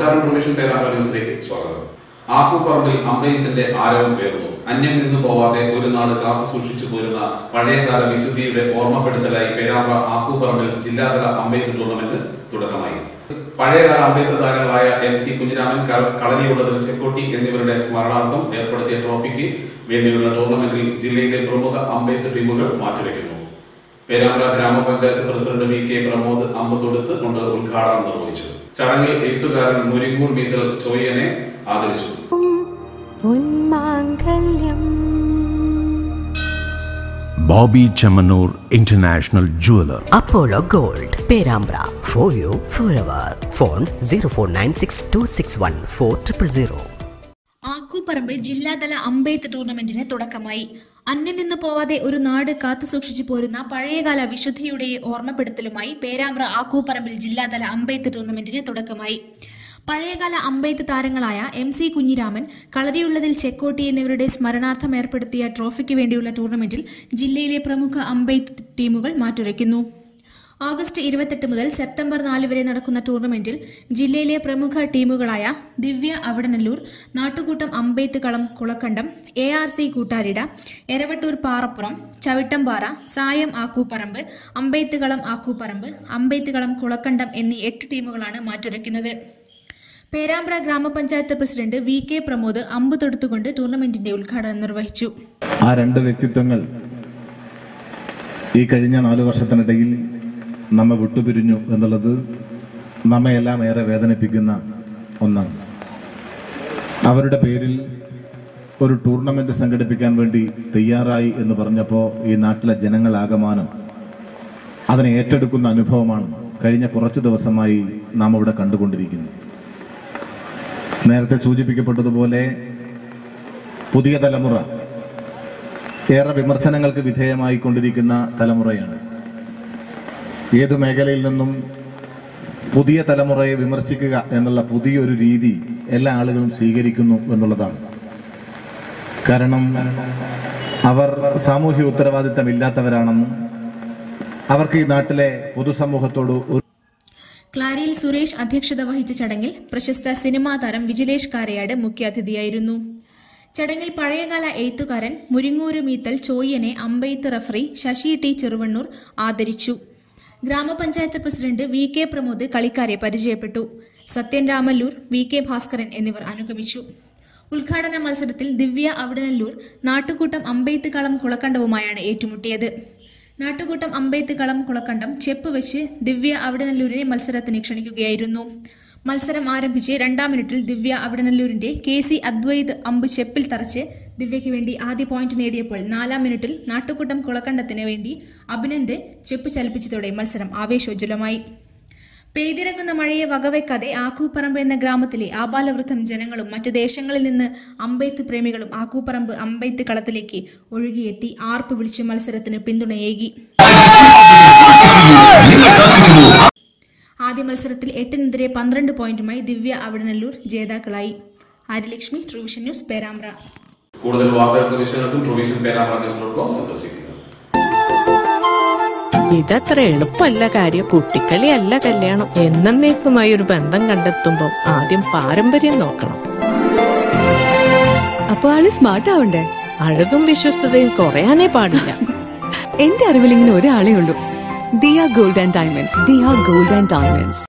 നമസ്കാരം പ്രൊവിഷൻ പേരാമ്പ്ര ന്യൂസിലേക്ക് സ്വാഗതം ആക്കുപറമ്പിൽ അമ്പയത്തിന്റെ ആരവം പേർന്നു അന്യം നിന്ന് പോവാതെ ഒരു നാട് കാത്തു സൂക്ഷിച്ചു പോരുന്ന പഴയകാല വിശുദ്ധിയുടെ ഓർമ്മപ്പെടുത്തലായി പേരാമ്പ്ര ആക്കുപറമ്പിൽ ജില്ലാതല അമ്പെയ്ത്ത് ടൂർണമെന്റ് തുടക്കമായി പഴയകാല അമ്പെയ്ത്ത് താരങ്ങളായ എം സി കുഞ്ഞിരാമൻ ക- കളരിയുള്ളതിൽ ചെക്കോട്ടി എന്നിവരുടെ സ്മരണാർത്ഥം ഏർപ്പെടുത്തിയ ട്രോഫിക്ക് വേണ്ടിയുള്ള ടൂർണമെന്റിൽ ജില്ലയിലെ പ്രമുഖ അമ്പെയ്ത്ത് ടീമുകൾ മാറ്റുരയ്ക്കുന്നു പേരാമ്പ്ര ഗ്രാമപഞ്ചായത്ത് പ്രസിഡന്റ് വി കെ പ്രമോദ് അമ്പ് തൊടുത്ത് കൊണ്ട് ഉദ്ഘാടനം നിർവഹിച്ചു ചടങ്ങിൽ എഴുത്തുകാരൻ മുരിങ്ങൂർ മീതൽ ചോയ്യനെ ആദരിച്ചു പൊന്മാംഗല്യം Bobby Chamanur International Jeweler. Apollo Gold, Perambra. For you, forever. Phone 0496261400. ആക്കൂപ്പറമ്പ് ജില്ലാതല അമ്പെയ്ത്ത് ടൂർണമെന്റിന് തുടക്കമായി അന്യം നിന്ന് പോവാതെ ഒരു നാട് കാത്തു സൂക്ഷിച്ചു പോരുന്ന പഴയകാല വിശുദ്ധിയുടെ ഓർമ്മപ്പെടുത്തലുമായി പേരാമ്പ്ര ആക്കൂപ്പറമ്പിൽ ജില്ലാതല അമ്പെയ്ത്ത് ടൂർണമെന്റിന് തുടക്കമായി പഴയകാല അമ്പെയ്ത്ത് താരങ്ങളായ എം സി കുഞ്ഞിരാമൻ കളരിയുള്ളതിൽ ചെക്കോട്ടി എന്നിവരുടെ സ്മരണാർത്ഥം ഏർപ്പെടുത്തിയ ട്രോഫിക്ക് വേണ്ടിയുള്ള ടൂർണമെന്റിൽ ജില്ലയിലെ പ്രമുഖ അമ്പെയ്ത്ത് ടീമുകൾ മാറ്റുരയ്ക്കുന്നു ഓഗസ്റ്റ് ഇരുപത്തെട്ട് മുതൽ സെപ്റ്റംബർ നാല് വരെ നടക്കുന്ന ടൂർണമെന്റിൽ ജില്ലയിലെ പ്രമുഖ ടീമുകളായ ദിവ്യ അവിടനല്ലൂർ നാട്ടുകൂട്ടം അമ്പെയ്ത്ത് കളം Kulakkandam A R C Koottarida Eravattur Parappuram Chavittampara Sayam Akkuparamba അമ്പെയ്ത്ത് കളം ആക്കൂപ്പറമ്പ് അമ്പെയ്ത്ത് കളം കുളക്കണ്ടം എന്നീ എട്ട് ടീമുകളാണ് മാറ്റുരയ്ക്കുന്നത് പേരാമ്പ്ര ഗ്രാമപഞ്ചായത്ത് പ്രസിഡന്റ് വി കെ പ്രമോദ് അമ്പ് തൊടുത്തുകൊണ്ട് ടൂർണമെന്റിന്റെ ഉദ്ഘാടനം നിർവഹിച്ചു ആ രണ്ട് വ്യക്തിത്വങ്ങൾ ഈ കഴിഞ്ഞ നാലു വർഷത്തിനിടയിൽ നമ്മെ വിട്ടുപിരിഞ്ഞു എന്നുള്ളത് നമ്മയെല്ലാം ഏറെ വേദനിപ്പിക്കുന്ന ഒന്നാണ് അവരുടെ പേരിൽ ഒരു ടൂർണമെന്റ് സംഘടിപ്പിക്കാൻ വേണ്ടി തയ്യാറായി എന്ന് പറഞ്ഞപ്പോൾ ഈ നാട്ടിലെ ജനങ്ങളാകമാനം അതിനെ ഏറ്റെടുക്കുന്ന അനുഭവമാണ് കഴിഞ്ഞ കുറച്ചു ദിവസമായി നാം ഇവിടെ കണ്ടുകൊണ്ടിരിക്കുന്നത് നേരത്തെ സൂചിപ്പിക്കപ്പെട്ടതുപോലെ പുതിയ തലമുറ ഏറെ വിമർശനങ്ങൾക്ക് വിധേയമായി കൊണ്ടിരിക്കുന്ന തലമുറയാണ് ഏതു മേഖലയിൽ നിന്നും പുതിയ തലമുറയെ വിമർശിക്കുക എന്നുള്ള പുതിയൊരു രീതി എല്ലാ ആളുകളും സ്വീകരിക്കുന്നു എന്നുള്ളതാണ് കാരണം അവർ സാമൂഹ്യ ഉത്തരവാദിത്തമില്ലാത്തവരാണെന്നും അവർക്ക് ഈ നാട്ടിലെ പൊതുസമൂഹത്തോട് ഒരു ക്ലാരിയിൽ സുരേഷ് അധ്യക്ഷത വഹിച്ച ചടങ്ങിൽ പ്രശസ്ത സിനിമാ താരം വിജിലേഷ് കാരയാട് മുഖ്യാതിഥിയായിരുന്നു ചടങ്ങിൽ പഴയകാല എഴുത്തുകാരൻ മുരിങ്ങൂര് മീത്തൽ ചോയ്യനെ അമ്പെയ്ത്ത് റഫറി ശശി ടി ചെറുവണ്ണൂർ ആദരിച്ചു gram panchayat president V K Pramod കളിക്കാരെ പരിചയപ്പെട്ടു സത്യൻ രാമല്ലൂർ വി കെ ഭാസ്കരൻ എന്നിവർ അനുഗമിച്ചു ഉദ്ഘാടന മത്സരത്തിൽ ദിവ്യ അവിടനല്ലൂർ നാട്ടുകൂട്ടം അമ്പെയ്ത്ത് കളം കുളക്കണ്ടവുമായാണ് ഏറ്റുമുട്ടിയത് നാട്ടുകൂട്ടം അമ്പെയ്ത്ത് കളം കുളക്കണ്ടം ചെപ്പ് വെച്ച് ദിവ്യ അവിടനല്ലൂരിനെ മത്സരത്തിന് ക്ഷണിക്കുകയായിരുന്നു മത്സരം ആരംഭിച്ച് രണ്ടാം മിനിറ്റിൽ ദിവ്യ അവിടനല്ലൂരിന്റെ കെ സി അദ്വൈത് അമ്പ് ചെപ്പിൽ തറച്ച് ദിവ്യയ്ക്ക് വേണ്ടി ആദ്യ പോയിന്റ് നേടിയപ്പോൾ നാലാം മിനിറ്റിൽ നാട്ടുകൂട്ടം കുളക്കണ്ടത്തിന് വേണ്ടി അഭിനന്ദ് ചെപ്പ് ചലിപ്പിച്ചതോടെ മത്സരം ആവേശോജ്വലമായി പെയ്തിറങ്ങുന്ന മഴയെ വകവെക്കാതെ ആക്കൂപ്പറമ്പ് എന്ന ഗ്രാമത്തിലെ ആബാലവൃദ്ധം ജനങ്ങളും മറ്റു ദേശങ്ങളിൽ നിന്ന് അമ്പെയ്ത്ത് പ്രേമികളും ആക്കൂപ്പറമ്പ് അമ്പെയ്ത്ത് കളത്തിലേക്ക് ഒഴുകിയെത്തി ആർപ്പ് വിളിച്ച് മത്സരത്തിന് പിന്തുണയേകി ആദ്യ മത്സരത്തിൽ എട്ടിനെതിരെ പന്ത്രണ്ട് പോയിന്റുമായി ദിവ്യ അവിടനല്ലൂർ ജേതാക്കളായി ആര്യലക്ഷ്മി ട്രൂവിഷൻ ന്യൂസ് പേരാമ്പ്ര കൂടുതൽ വാർത്തകൾക്കും വിഷയങ്ങൾക്കും പ്രൊവിഷൻ പേരാമ്പ്ര ന്യൂസ് ഡോട്ട് കോം സന്ദർശിക്കുക ഇതത്ര എളുപ്പമല്ല കാര്യം കുട്ടിക്കളിയല്ല കല്യാണം എന്നേക്കുമായി ഒരു ബന്ധം കണ്ടെത്തുമ്പോൾ ആദ്യം പാരമ്പര്യം നോക്കണം അപ്പൊ ആള് സ്മാർട്ട് ആവണ്ടേ അഴകും വിശ്വസ്തതയും കുറയാനേ പാടില്ല എന്റെ അറിവിൽ ഇങ്ങനെ ഒരാളേ ഉള്ളൂ Diya gold and diamonds Diya gold and diamonds